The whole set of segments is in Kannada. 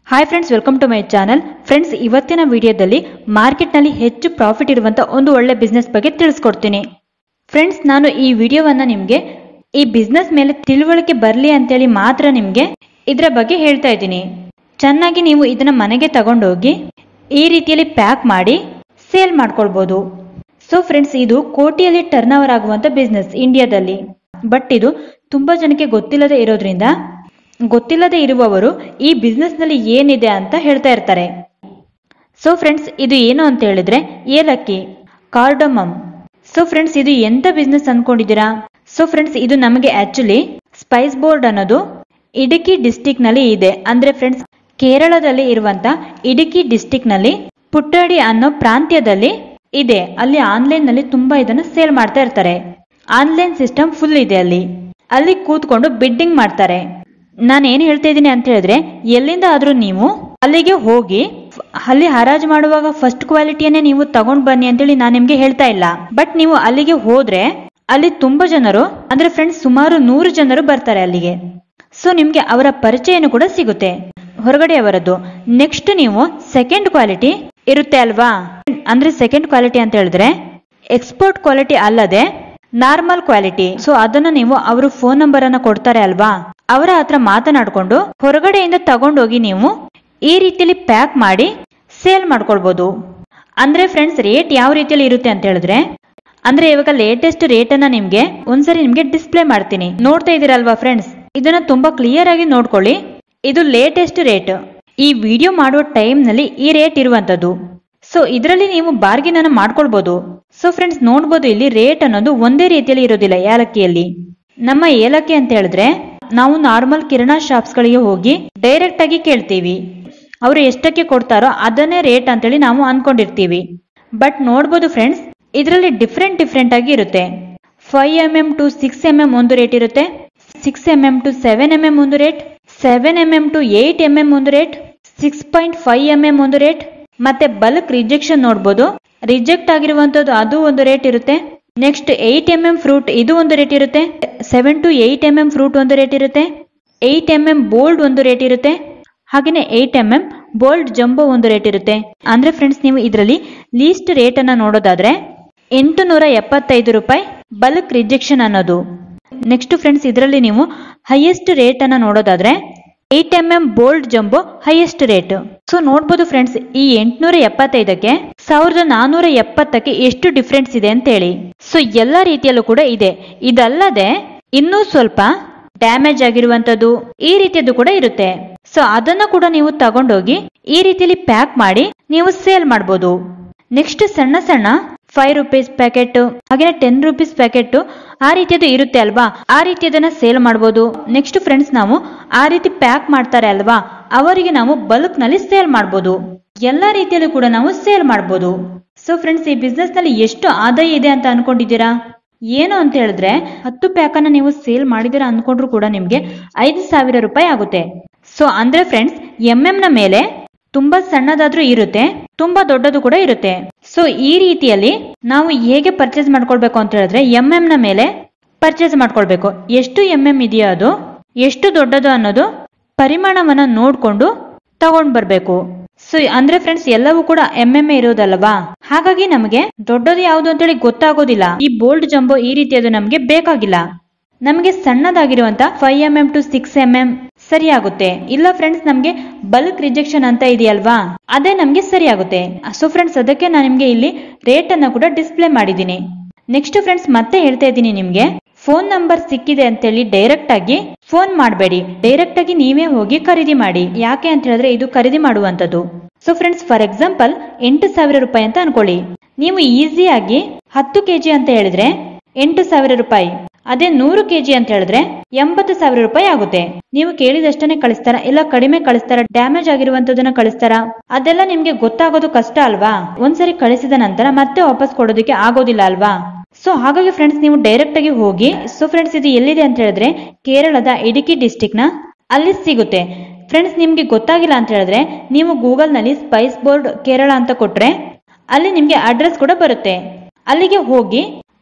hi friends welcome to my channel friends ಇವತ್ತಿನ ವಿಡಿಯೋದಲ್ಲಿ ಮಾರ್ಕೆಟ್ನಲ್ಲಿ ಹೆಚ್ಚು ಪ್ರಾಫಿಟ್ ಇರುವಂತ ಒಂದು ಒಳ್ಳೆ ಬಿಸ್ನೆಸ್ ಬಗ್ಗೆ ತಿಳಿಸ್ಕೊಡ್ತೀನಿ ಫ್ರೆಂಡ್ಸ್ ನಾನು ಈ ವಿಡಿಯೋವನ್ನ ನಿಮಗೆ ಈ ಬಿಸ್ನೆಸ್ ಮೇಲೆ ತಿಳುವಳಿಕೆ ಬರಲಿ ಅಂತೇಳಿ ಮಾತ್ರ ನಿಮಗೆ ಇದರ ಬಗ್ಗೆ ಹೇಳ್ತಾ ಇದ್ದೀನಿ ಚೆನ್ನಾಗಿ ನೀವು ಇದನ್ನ ಮನೆಗೆ ತಗೊಂಡೋಗಿ ಈ ರೀತಿಯಲ್ಲಿ ಪ್ಯಾಕ್ ಮಾಡಿ ಸೇಲ್ ಮಾಡ್ಕೊಳ್ಬೋದು ಸೊ ಫ್ರೆಂಡ್ಸ್ ಇದು ಕೋಟಿಯಲ್ಲಿ ಟರ್ನ್ ಓವರ್ ಆಗುವಂತ ಬಿಸ್ನೆಸ್ ಇಂಡಿಯಾದಲ್ಲಿ ಬಟ್ ಇದು ತುಂಬಾ ಜನಕ್ಕೆ ಗೊತ್ತಿಲ್ಲದೆ ಇರೋದ್ರಿಂದ ಗೊತ್ತಿಲ್ಲದೆ ಇರುವವರು ಈ ಬಿಸ್ನೆಸ್ ನಲ್ಲಿ ಏನಿದೆ ಅಂತ ಹೇಳ್ತಾ ಇರ್ತಾರೆ ಸೊ ಫ್ರೆಂಡ್ಸ್ ಇದು ಏನು ಅಂತ ಹೇಳಿದ್ರೆ ಏಲಕ್ಕಿ ಕಾರ್ಡಮಮ್ ಸೊ ಫ್ರೆಂಡ್ಸ್ ಇದು ಎಂತ ಬಿಸ್ನೆಸ್ ಅನ್ಕೊಂಡಿದ್ದೀರಾ ಸೊ ಫ್ರೆಂಡ್ಸ್ ಇದು ನಮಗೆ ಆಕ್ಚುಲಿ ಸ್ಪೈಸ್ ಬೋರ್ಡ್ ಅನ್ನೋದು ಇಡುಕಿ ಡಿಸ್ಟಿಕ್ ನಲ್ಲಿ ಇದೆ ಅಂದ್ರೆ ಫ್ರೆಂಡ್ಸ್ ಕೇರಳದಲ್ಲಿ ಇರುವಂತ ಇಡುಕಿ ಡಿಸ್ಟಿಕ್ ನಲ್ಲಿ ಪುಟ್ಟಡಿ ಅನ್ನೋ ಪ್ರಾಂತ್ಯದಲ್ಲಿ ಇದೆ ಅಲ್ಲಿ ಆನ್ಲೈನ್ ನಲ್ಲಿ ತುಂಬಾ ಇದನ್ನ ಸೇಲ್ ಮಾಡ್ತಾ ಇರ್ತಾರೆ ಆನ್ಲೈನ್ ಸಿಸ್ಟಮ್ ಫುಲ್ ಇದೆ ಅಲ್ಲಿ ಅಲ್ಲಿ ಕೂತ್ಕೊಂಡು ಬಿಡ್ಡಿಂಗ್ ಮಾಡ್ತಾರೆ ನಾನು ಏನ್ ಹೇಳ್ತಾ ಇದ್ದೀನಿ ಅಂತ ಹೇಳಿದ್ರೆ ಎಲ್ಲಿಂದ ಆದ್ರೂ ನೀವು ಅಲ್ಲಿಗೆ ಹೋಗಿ ಅಲ್ಲಿ ಹರಾಜು ಮಾಡುವಾಗ ಫಸ್ಟ್ ಕ್ವಾಲಿಟಿಯನ್ನೇ ನೀವು ತಗೊಂಡ್ ಬನ್ನಿ ಅಂತೇಳಿ ನಾನು ನಿಮ್ಗೆ ಹೇಳ್ತಾ ಇಲ್ಲ ಬಟ್ ನೀವು ಅಲ್ಲಿಗೆ ಹೋದ್ರೆ ಅಲ್ಲಿ ತುಂಬಾ ಜನರು ಅಂದ್ರೆ ಫ್ರೆಂಡ್ಸ್ ಸುಮಾರು ನೂರು ಜನರು ಬರ್ತಾರೆ ಅಲ್ಲಿಗೆ ಸೊ ನಿಮ್ಗೆ ಅವರ ಪರಿಚಯನೂ ಕೂಡ ಸಿಗುತ್ತೆ ಹೊರಗಡೆ ಅವರದ್ದು ನೆಕ್ಸ್ಟ್ ನೀವು ಸೆಕೆಂಡ್ ಕ್ವಾಲಿಟಿ ಇರುತ್ತೆ ಅಲ್ವಾ ಅಂದ್ರೆ ಸೆಕೆಂಡ್ ಕ್ವಾಲಿಟಿ ಅಂತ ಹೇಳಿದ್ರೆ ಎಕ್ಸ್ಪೋರ್ಟ್ ಕ್ವಾಲಿಟಿ ಅಲ್ಲದೆ ನಾರ್ಮಲ್ ಕ್ವಾಲಿಟಿ ಸೊ ಅದನ್ನ ನೀವು ಅವರು ಫೋನ್ ನಂಬರ್ ಅನ್ನ ಕೊಡ್ತಾರೆ ಅಲ್ವಾ ಅವರ ಹತ್ರ ಮಾತನಾಡ್ಕೊಂಡು ಹೊರಗಡೆಯಿಂದ ತಗೊಂಡೋಗಿ ನೀವು ಈ ರೀತಿಯಲ್ಲಿ ಪ್ಯಾಕ್ ಮಾಡಿ ಸೇಲ್ ಮಾಡ್ಕೊಳ್ಬಹುದು ಅಂದ್ರೆ ಫ್ರೆಂಡ್ಸ್ ರೇಟ್ ಯಾವ ರೀತಿಯಲ್ಲಿ ಇರುತ್ತೆ ಅಂತ ಹೇಳಿದ್ರೆ ಅಂದ್ರೆ ಇವಾಗ ಲೇಟೆಸ್ಟ್ ರೇಟ್ ಅನ್ನ ನಿಮ್ಗೆ ಒಂದ್ಸರಿ ನಿಮ್ಗೆ ಡಿಸ್ಪ್ಲೇ ಮಾಡ್ತೀನಿ ನೋಡ್ತಾ ಇದೀರಲ್ವಾ ಫ್ರೆಂಡ್ಸ್ ಇದನ್ನ ತುಂಬಾ ಕ್ಲಿಯರ್ ಆಗಿ ನೋಡ್ಕೊಳ್ಳಿ ಇದು ಲೇಟೆಸ್ಟ್ ರೇಟ್ ಈ ವಿಡಿಯೋ ಮಾಡುವ ಟೈಮ್ ನಲ್ಲಿ ಈ ರೇಟ್ ಇರುವಂತದ್ದು ಸೊ ಇದರಲ್ಲಿ ನೀವು ಬಾರ್ಗಿನ್ ಅನ್ನ ಮಾಡ್ಕೊಳ್ಬಹುದು ಸೊ ಫ್ರೆಂಡ್ಸ್ ನೋಡ್ಬೋದು ಇಲ್ಲಿ ರೇಟ್ ಅನ್ನೋದು ಒಂದೇ ರೀತಿಯಲ್ಲಿ ಇರೋದಿಲ್ಲ ಏಲಕ್ಕಿಯಲ್ಲಿ ನಮ್ಮ ಏಲಕ್ಕಿ ಅಂತ ಹೇಳಿದ್ರೆ ನಾವು ನಾರ್ಮಲ್ ಕಿರಾಣಾ ಶಾಪ್ಸ್ ಗಳಿಗೆ ಹೋಗಿ ಡೈರೆಕ್ಟ್ ಆಗಿ ಕೇಳ್ತೀವಿ ಅವರು ಎಷ್ಟಕ್ಕೆ ಕೊಡ್ತಾರೋ ಅದನ್ನೇ ರೇಟ್ ಅಂತೇಳಿ ನಾವು ಅನ್ಕೊಂಡಿರ್ತೀವಿ ಬಟ್ ನೋಡ್ಬೋದು ಫ್ರೆಂಡ್ಸ್ ಇದರಲ್ಲಿ ಡಿಫ್ರೆಂಟ್ ಡಿಫ್ರೆಂಟ್ ಆಗಿ ಇರುತ್ತೆ five M M to six M M ಒಂದು ರೇಟ್ ಇರುತ್ತೆ six M M to seven M M ಒಂದು rate seven M M to eight M M ಒಂದು rate six point five M M ಒಂದು ರೇಟ್ ಮತ್ತೆ ಬಲ್ಕ್ ರಿಜೆಕ್ಷನ್ ನೋಡ್ಬೋದು ರಿಜೆಕ್ಟ್ ಆಗಿರುವಂತದ್ದು ಅದು ಒಂದು ರೇಟ್ ಇರುತ್ತೆ next eight M M fruit ಇದು ಒಂದು ರೇಟ್ ಇರುತ್ತೆ seven to eight M M fruit ಒಂದು ರೇಟ್ ಇರುತ್ತೆ ಏಟ್ ಎಂ ಎಂ ಬೋಲ್ಡ್ ಒಂದು ರೇಟ್ ಇರುತ್ತೆ ಹಾಗೇನೆ eight M M bold jumbo ಒಂದು ರೇಟ್ ಇರುತ್ತೆ ಅಂದ್ರೆ ಫ್ರೆಂಡ್ಸ್ ನೀವು ಇದರಲ್ಲಿ ಲೀಸ್ಟ್ ರೇಟ್ ಅನ್ನ ನೋಡೋದಾದ್ರೆ ಎಂಟು ನೂರ ಎಪ್ಪತ್ತೈದು ರೂಪಾಯಿ ಬಲ್ಕ್ ರಿಜೆಕ್ಷನ್ ಅನ್ನೋದು ನೆಕ್ಸ್ಟ್ ಫ್ರೆಂಡ್ಸ್ ಇದರಲ್ಲಿ ನೀವು ಹೈಯೆಸ್ಟ್ ರೇಟ್ ಅನ್ನ ನೋಡೋದಾದ್ರೆ eight M M bold jumbo highest rate so ನೋಡ್ಬೋದು ಫ್ರೆಂಡ್ಸ್ ಈ ಎಂಟುನೂರ ಎಪ್ಪತ್ತೈದಕ್ಕೆ ಸಾವಿರದ ನಾನೂರ ಎಪ್ಪತ್ತಕ್ಕೆ ಎಷ್ಟು ಡಿಫ್ರೆನ್ಸ್ ಇದೆ ಅಂತ ಹೇಳಿ ಸೊ ಎಲ್ಲ ರೀತಿಯಲ್ಲೂ ಕೂಡ ಇದೆ ಇದಲ್ಲದೆ ಇನ್ನೂ ಸ್ವಲ್ಪ ಡ್ಯಾಮೇಜ್ ಆಗಿರುವಂತದ್ದು ಈ ರೀತಿಯದ್ದು ಕೂಡ ಇರುತ್ತೆ ಸೊ ಅದನ್ನ ಕೂಡ ನೀವು ತಗೊಂಡೋಗಿ ಈ ರೀತಿಯಲ್ಲಿ ಪ್ಯಾಕ್ ಮಾಡಿ ನೀವು ಸೇಲ್ ಮಾಡ್ಬೋದು ನೆಕ್ಸ್ಟ್ ಸಣ್ಣ ಸಣ್ಣ ಫೈವ್ ರುಪೀಸ್ ಪ್ಯಾಕೆಟ್ ಹಾಗೆ ಟೆನ್ ರುಪೀಸ್ ಪ್ಯಾಕೆಟ್ ಆ ರೀತಿಯದು ಇರುತ್ತೆ ಅಲ್ವಾ ಆ ರೀತಿಯದನ್ನ ಸೇಲ್ ಮಾಡ್ಬೋದು ನೆಕ್ಸ್ಟ್ ಫ್ರೆಂಡ್ಸ್ ನಾವು ಆ ರೀತಿ ಪ್ಯಾಕ್ ಮಾಡ್ತಾರೆ ಅಲ್ವಾ ಅವರಿಗೆ ನಾವು ಬಲ್ಕ್ ನಲ್ಲಿ ಸೇಲ್ ಮಾಡ್ಬೋದು ಎಲ್ಲಾ ರೀತಿಯಲ್ಲೂ ಕೂಡ ನಾವು ಸೇಲ್ ಮಾಡ್ಬೋದು ಸೊ ಫ್ರೆಂಡ್ಸ್ ಈ ಬಿಸ್ನೆಸ್ ನಲ್ಲಿ ಎಷ್ಟು ಆದಾಯ ಇದೆ ಅಂತ ಅನ್ಕೊಂಡಿದ್ದೀರಾ ಏನು ಅಂತ ಹೇಳಿದ್ರೆ ಹತ್ತು ಪ್ಯಾಕ್ ಅನ್ನ ನೀವು ಸೇಲ್ ಮಾಡಿದಿರಾ ಅನ್ಕೊಂಡ್ರು ಕೂಡ ನಿಮ್ಗೆ ಐದು ಸಾವಿರ ರೂಪಾಯಿ ಆಗುತ್ತೆ ಸೊ ಅಂದ್ರೆ ಫ್ರೆಂಡ್ಸ್ ಎಂ ಎಂ ನ ಮೇಲೆ ತುಂಬಾ ಸಣ್ಣದಾದ್ರೂ ಇರುತ್ತೆ ತುಂಬಾ ದೊಡ್ಡದು ಕೂಡ ಇರುತ್ತೆ ಸೊ ಈ ರೀತಿಯಲ್ಲಿ ನಾವು ಹೇಗೆ ಪರ್ಚೇಸ್ ಮಾಡ್ಕೊಳ್ಬೇಕು ಅಂತ ಹೇಳಿದ್ರೆ ಎಂ ಎಂ ನ ಮೇಲೆ ಪರ್ಚೇಸ್ ಮಾಡ್ಕೊಳ್ಬೇಕು ಎಷ್ಟು ಎಂ ಎಂ ಇದೆಯೋ ಅದು ಎಷ್ಟು ದೊಡ್ಡದು ಅನ್ನೋದು ಪರಿಮಾಣವನ್ನ ನೋಡ್ಕೊಂಡು ತಗೊಂಡ್ ಬರ್ಬೇಕು ಸೊ ಅಂದ್ರೆ ಫ್ರೆಂಡ್ಸ್ ಎಲ್ಲವೂ ಕೂಡ ಎಂ ಎಂ ಇರೋದಲ್ವಾ ಹಾಗಾಗಿ ನಮಗೆ ದೊಡ್ಡದು ಯಾವುದು ಅಂತೇಳಿ ಗೊತ್ತಾಗೋದಿಲ್ಲ ಈ ಬೋಲ್ಡ್ ಜಂಬೋ ಈ ರೀತಿಯದು ನಮ್ಗೆ ಬೇಕಾಗಿಲ್ಲ ನಮಗೆ ಸಣ್ಣದಾಗಿರುವಂತ five M M to six M M ಸರಿ ಆಗುತ್ತೆ ಇಲ್ಲ ಫ್ರೆಂಡ್ಸ್ ನಮ್ಗೆ ಬಲ್ಕ್ ರಿಜೆಕ್ಷನ್ ಅಂತ ಇದೆಯಲ್ವಾ ಅದೇ ನಮ್ಗೆ ಸರಿ ಆಗುತ್ತೆ ಸೊ ಫ್ರೆಂಡ್ಸ್ ಅದಕ್ಕೆ ನಾನು ನಿಮ್ಗೆ ಇಲ್ಲಿ ರೇಟ್ ಅನ್ನ ಕೂಡ ಡಿಸ್ಪ್ಲೇ ಮಾಡಿದ್ದೀನಿ ನೆಕ್ಸ್ಟ್ ಫ್ರೆಂಡ್ಸ್ ಮತ್ತೆ ಹೇಳ್ತಾ ಇದ್ದೀನಿ ನಿಮ್ಗೆ ಫೋನ್ ನಂಬರ್ ಸಿಕ್ಕಿದೆ ಅಂತೇಳಿ ಡೈರೆಕ್ಟ್ ಆಗಿ ಫೋನ್ ಮಾಡಬೇಡಿ ಡೈರೆಕ್ಟ್ ಆಗಿ ನೀವೇ ಹೋಗಿ ಖರೀದಿ ಮಾಡಿ ಯಾಕೆ ಅಂತ ಹೇಳಿದ್ರೆ ಇದು ಖರೀದಿ ಮಾಡುವಂತದ್ದು ಸೊ ಫ್ರೆಂಡ್ಸ್ ಫಾರ್ ಎಕ್ಸಾಂಪಲ್ ಎಂಟು ಸಾವಿರ ರೂಪಾಯಿ ಅಂತ ಅನ್ಕೊಳ್ಳಿ ನೀವು ಈಸಿಯಾಗಿ ಹತ್ತು ಕೆಜಿ ಅಂತ ಹೇಳಿದ್ರೆ ಎಂಟು ಸಾವಿರ ರೂಪಾಯಿ ಅದೇ ನೂರು ಕೆಜಿ ಅಂತ ಹೇಳಿದ್ರೆ ಎಂಬತ್ತು ಸಾವಿರ ರೂಪಾಯಿ ಆಗುತ್ತೆ ನೀವು ಕೇಳಿದಷ್ಟನ್ನೇ ಕಳಿಸ್ತಾರ ಇಲ್ಲ ಕಡಿಮೆ ಕಳಿಸ್ತಾರ ಡ್ಯಾಮೇಜ್ ಆಗಿರುವಂತದನ್ನ ಕಳಿಸ್ತಾರ ಅದೆಲ್ಲ ನಿಮ್ಗೆ ಗೊತ್ತಾಗೋದು ಕಷ್ಟ ಅಲ್ವಾ ಒಂದ್ಸರಿ ಕಳಿಸಿದ ನಂತರ ಮತ್ತೆ ವಾಪಸ್ ಕೊಡೋದಕ್ಕೆ ಆಗೋದಿಲ್ಲ ಅಲ್ವಾ ಸೊ ಹಾಗಾಗಿ ಫ್ರೆಂಡ್ಸ್ ನೀವು ಡೈರೆಕ್ಟ್ ಆಗಿ ಹೋಗಿ ಸೊ ಫ್ರೆಂಡ್ಸ್ ಇದು ಎಲ್ಲಿದೆ ಅಂತ ಹೇಳಿದ್ರೆ ಕೇರಳದ ಇಡುಕಿ ಡಿಸ್ಟಿಕ್ ನ ಅಲ್ಲಿ ಸಿಗುತ್ತೆ ಫ್ರೆಂಡ್ಸ್ ನಿಮ್ಗೆ ಗೊತ್ತಾಗಿಲ್ಲ ಅಂತ ಹೇಳಿದ್ರೆ ನೀವು ಗೂಗಲ್ ನಲ್ಲಿ ಸ್ಪೈಸ್ ಬೋರ್ಡ್ ಕೇರಳ ಅಂತ ಕೊಟ್ರೆ ಅಲ್ಲಿ ನಿಮ್ಗೆ ಅಡ್ರೆಸ್ ಕೂಡ ಬರುತ್ತೆ ಅಲ್ಲಿಗೆ ಹೋಗಿ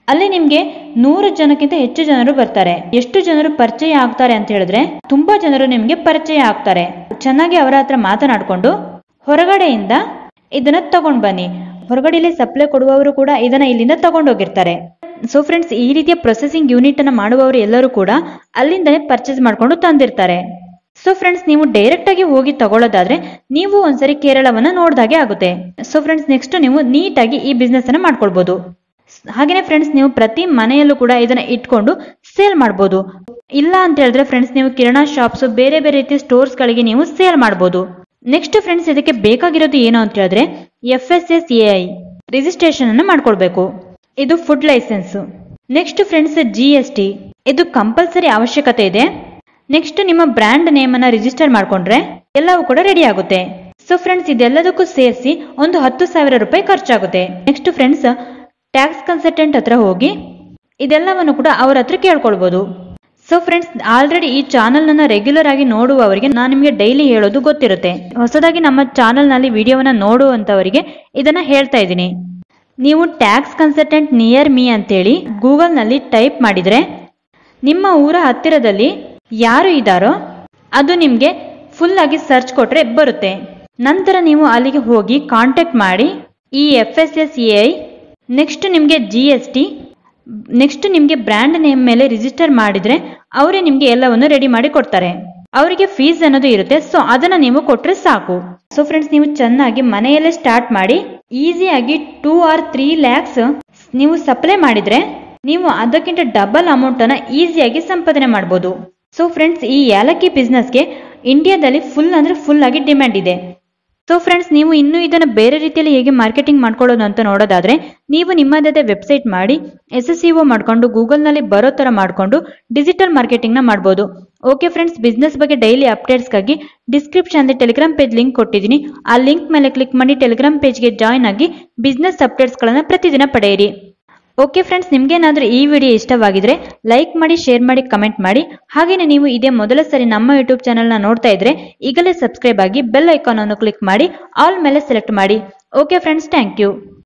ಅಲ್ಲಿ ನಿಮ್ಗೆ ನೂರು ಜನಕ್ಕಿಂತ ಹೆಚ್ಚು ಜನರು ಬರ್ತಾರೆ ಎಷ್ಟು ಜನರು ಪರಿಚಯ ಆಗ್ತಾರೆ ಅಂತ ಹೇಳಿದ್ರೆ ತುಂಬಾ ಜನರು ನಿಮ್ಗೆ ಪರಿಚಯ ಆಗ್ತಾರೆ ಚೆನ್ನಾಗಿ ಅವರ ಹತ್ರ ಮಾತನಾಡ್ಕೊಂಡು ಹೊರಗಡೆಯಿಂದ ಇದನ್ನ ತಗೊಂಡ್ ಬನ್ನಿ ಹೊರಗಡೆಯಲ್ಲಿ ಸಪ್ಲೈ ಕೊಡುವವರು ಕೂಡ ಇದನ್ನ ಇಲ್ಲಿಂದ ತಗೊಂಡೋಗಿರ್ತಾರೆ ಸೊ ಫ್ರೆಂಡ್ಸ್ ಈ ರೀತಿಯ ಪ್ರೊಸೆಸಿಂಗ್ ಯೂನಿಟ್ ಅನ್ನ ಮಾಡುವವರು ಎಲ್ಲರೂ ಕೂಡ ಅಲ್ಲಿಂದನೇ ಪರ್ಚೇಸ್ ಮಾಡ್ಕೊಂಡು ತಂದಿರ್ತಾರೆ ಸೊ ಫ್ರೆಂಡ್ಸ್ ನೀವು ಡೈರೆಕ್ಟ್ ಆಗಿ ಹೋಗಿ ತಗೊಳ್ಳೋದಾದ್ರೆ ನೀವು ಒಂದ್ಸರಿ ಕೇರಳವನ್ನ ನೋಡ್ದಾಗೆ ಆಗುತ್ತೆ ಸೊ ಫ್ರೆಂಡ್ಸ್ ನೆಕ್ಸ್ಟ್ ನೀವು ನೀಟಾಗಿ ಈ ಬಿಸ್ನೆಸ್ ಅನ್ನ ಮಾಡ್ಕೊಳ್ಬಹುದು ಹಾಗೇನೆ ಫ್ರೆಂಡ್ಸ್ ನೀವು ಪ್ರತಿ ಮನೆಯಲ್ಲೂ ಕೂಡ ಇದನ್ನ ಇಟ್ಕೊಂಡು ಸೇಲ್ ಮಾಡ್ಬೋದು ಇಲ್ಲ ಅಂತ ಹೇಳಿದ್ರೆ ಫ್ರೆಂಡ್ಸ್ ನೀವು ಕಿರಾಣಾ ಶಾಪ್ಸ್ ಬೇರೆ ಬೇರೆ ರೀತಿಯ ಸ್ಟೋರ್ಸ್ ಗಳಿಗೆ ನೀವು ಸೇಲ್ ಮಾಡ್ಬೋದು ನೆಕ್ಸ್ಟ್ ಫ್ರೆಂಡ್ಸ್ ಇದಕ್ಕೆ ಬೇಕಾಗಿರೋದು ಏನು ಅಂತ ಹೇಳಿದ್ರೆ F S S A I registration ಅನ್ನು ಮಾಡ್ಕೊಳ್ಬೇಕು ಇದು food license next friends G S T ಇದು ಕಂಪಲ್ಸರಿ ಅವಶ್ಯಕತೆ ಇದೆ ನೆಕ್ಸ್ಟ್ ನಿಮ್ಮ ಬ್ರ್ಯಾಂಡ್ ನೇಮ್ ಅನ್ನ ರಿಜಿಸ್ಟರ್ ಮಾಡ್ಕೊಂಡ್ರೆ ಎಲ್ಲವೂ ಕೂಡ ರೆಡಿ ಆಗುತ್ತೆ ಸೊ ಫ್ರೆಂಡ್ಸ್ ಇದೆಲ್ಲದಕ್ಕೂ ಸೇರಿಸಿ ಒಂದು ಹತ್ತು ಸಾವಿರ ರೂಪಾಯಿ ಖರ್ಚಾಗುತ್ತೆ ನೆಕ್ಸ್ಟ್ ಫ್ರೆಂಡ್ಸ್ ಟ್ಯಾಕ್ಸ್ ಕನ್ಸಲ್ಟೆಂಟ್ ಹತ್ರ ಹೋಗಿ ಇದೆಲ್ಲವನ್ನು ಕೂಡ ಅವ್ರ ಹತ್ರ ಕೇಳ್ಕೊಳ್ಬಹುದು ಸೊ ಫ್ರೆಂಡ್ಸ್ ಆಲ್ರೆಡಿ ಈ ಚಾನಲ್ ನನ್ನ ರೆಗ್ಯುಲರ್ ಆಗಿ ನೋಡುವವರಿಗೆ ನಾನು ನಿಮಗೆ ಡೈಲಿ ಹೇಳೋದು ಗೊತ್ತಿರುತ್ತೆ ಹೊಸದಾಗಿ ನಮ್ಮ ಚಾನಲ್ ನಲ್ಲಿ ವಿಡಿಯೋವನ್ನ ನೋಡುವಂತವರಿಗೆ ಇದನ್ನ ಹೇಳ್ತಾ ಇದ್ದೀನಿ ನೀವು ಟ್ಯಾಕ್ಸ್ ಕನ್ಸಲ್ಟೆಂಟ್ ನಿಯರ್ ಮೀ ಅಂತೇಳಿ ಗೂಗಲ್ ನಲ್ಲಿ ಟೈಪ್ ಮಾಡಿದ್ರೆ ನಿಮ್ಮ ಊರ ಹತ್ತಿರದಲ್ಲಿ ಯಾರು ಇದ್ದಾರೋ ಅದು ನಿಮ್ಗೆ ಫುಲ್ ಆಗಿ ಸರ್ಚ್ ಕೊಟ್ರೆ ಬರುತ್ತೆ ನಂತರ ನೀವು ಅಲ್ಲಿಗೆ ಹೋಗಿ ಕಾಂಟ್ಯಾಕ್ಟ್ ಮಾಡಿ ಈ F S S A I next ನಿಮಗೆ ಜಿ ಎಸ್ ಟಿ ನೆಕ್ಸ್ಟ್ ನಿಮಗೆ ಬ್ರ್ಯಾಂಡ್ ನೇಮ್ ಮೇಲೆ ರಿಜಿಸ್ಟರ್ ಮಾಡಿದ್ರೆ ಅವರೇ ನಿಮ್ಗೆ ಎಲ್ಲವನ್ನು ರೆಡಿ ಮಾಡಿ ಕೊಡ್ತಾರೆ ಅವರಿಗೆ ಫೀಸ್ ಅನ್ನೋದು ಇರುತ್ತೆ ಸೊ ಅದನ್ನ ನೀವು ಕೊಟ್ರೆ ಸಾಕು ಸೊ ಫ್ರೆಂಡ್ಸ್ ನೀವು ಚೆನ್ನಾಗಿ ಮನೆಯಲ್ಲೇ ಸ್ಟಾರ್ಟ್ ಮಾಡಿ ಈಸಿಯಾಗಿ ಟೂ ಆರ್ ತ್ರೀ ಲ್ಯಾಕ್ಸ್ ನೀವು ಸಪ್ಲೈ ಮಾಡಿದ್ರೆ ನೀವು ಅದಕ್ಕಿಂತ ಡಬಲ್ ಅಮೌಂಟ್ ಅನ್ನ ಈಸಿಯಾಗಿ ಸಂಪಾದನೆ ಮಾಡಬಹುದು ಸೊ ಫ್ರೆಂಡ್ಸ್ ಈ ಏಲಕ್ಕಿ ಬಿಸ್ನೆಸ್ಗೆ ಇಂಡಿಯಾದಲ್ಲಿ ಫುಲ್ ಅಂದ್ರೆ ಫುಲ್ ಆಗಿ ಡಿಮ್ಯಾಂಡ್ ಇದೆ ಸೊ ಫ್ರೆಂಡ್ಸ್ ನೀವು ಇನ್ನೂ ಇದನ್ನು ಬೇರೆ ರೀತಿಯಲ್ಲಿ ಹೇಗೆ ಮಾರ್ಕೆಟಿಂಗ್ ಮಾಡ್ಕೊಳ್ಳೋದು ಅಂತ ನೋಡೋದಾದ್ರೆ ನೀವು ನಿಮ್ಮದೇ ವೆಬ್ಸೈಟ್ ಮಾಡಿ ಎಸ್ ಎಸ್ ಸಿಒ ಮಾಡ್ಕೊಂಡು ಗೂಗಲ್ನಲ್ಲಿ ಬರೋ ಥರ ಮಾಡಿಕೊಂಡು ಡಿಜಿಟಲ್ ಮಾರ್ಕೆಟಿಂಗ್ನ ಮಾಡ್ಬೋದು ಓಕೆ ಫ್ರೆಂಡ್ಸ್ ಬಿಸ್ನೆಸ್ ಬಗ್ಗೆ ಡೈಲಿ ಅಪ್ಡೇಟ್ಸ್ಗಾಗಿ ಡಿಸ್ಕ್ರಿಪ್ಷನ್ ಟೆಲಿಗ್ರಾಮ್ ಪೇಜ್ ಲಿಂಕ್ ಕೊಟ್ಟಿದ್ದೀನಿ ಆ ಲಿಂಕ್ ಮೇಲೆ ಕ್ಲಿಕ್ ಮಾಡಿ ಟೆಲಿಗ್ರಾಮ್ ಪೇಜ್ಗೆ ಜಾಯ್ನ್ ಆಗಿ ಬಿಸ್ನೆಸ್ ಅಪ್ಡೇಟ್ಸ್ಗಳನ್ನು ಪ್ರತಿದಿನ ಪಡೆಯಿರಿ ಓಕೆ ಫ್ರೆಂಡ್ಸ್ ನಿಮ್ಗೇನಾದ್ರೂ ಈ ವಿಡಿಯೋ ಇಷ್ಟವಾಗಿದ್ರೆ ಲೈಕ್ ಮಾಡಿ ಶೇರ್ ಮಾಡಿ ಕಮೆಂಟ್ ಮಾಡಿ ಹಾಗೇನೆ ನೀವು ಇದೇ ಮೊದಲ ಸರಿ ನಮ್ಮ ಯೂಟ್ಯೂಬ್ ಚಾನಲ್ನ ನೋಡ್ತಾ ಇದ್ರೆ ಈಗಲೇ ಸಬ್ಸ್ಕ್ರೈಬ್ ಆಗಿ ಬೆಲ್ ಐಕಾನ್ ಅನ್ನು ಕ್ಲಿಕ್ ಮಾಡಿ ಆಲ್ ಮೇಲೆ ಸೆಲೆಕ್ಟ್ ಮಾಡಿ ಓಕೆ ಫ್ರೆಂಡ್ಸ್ ಥ್ಯಾಂಕ್ ಯು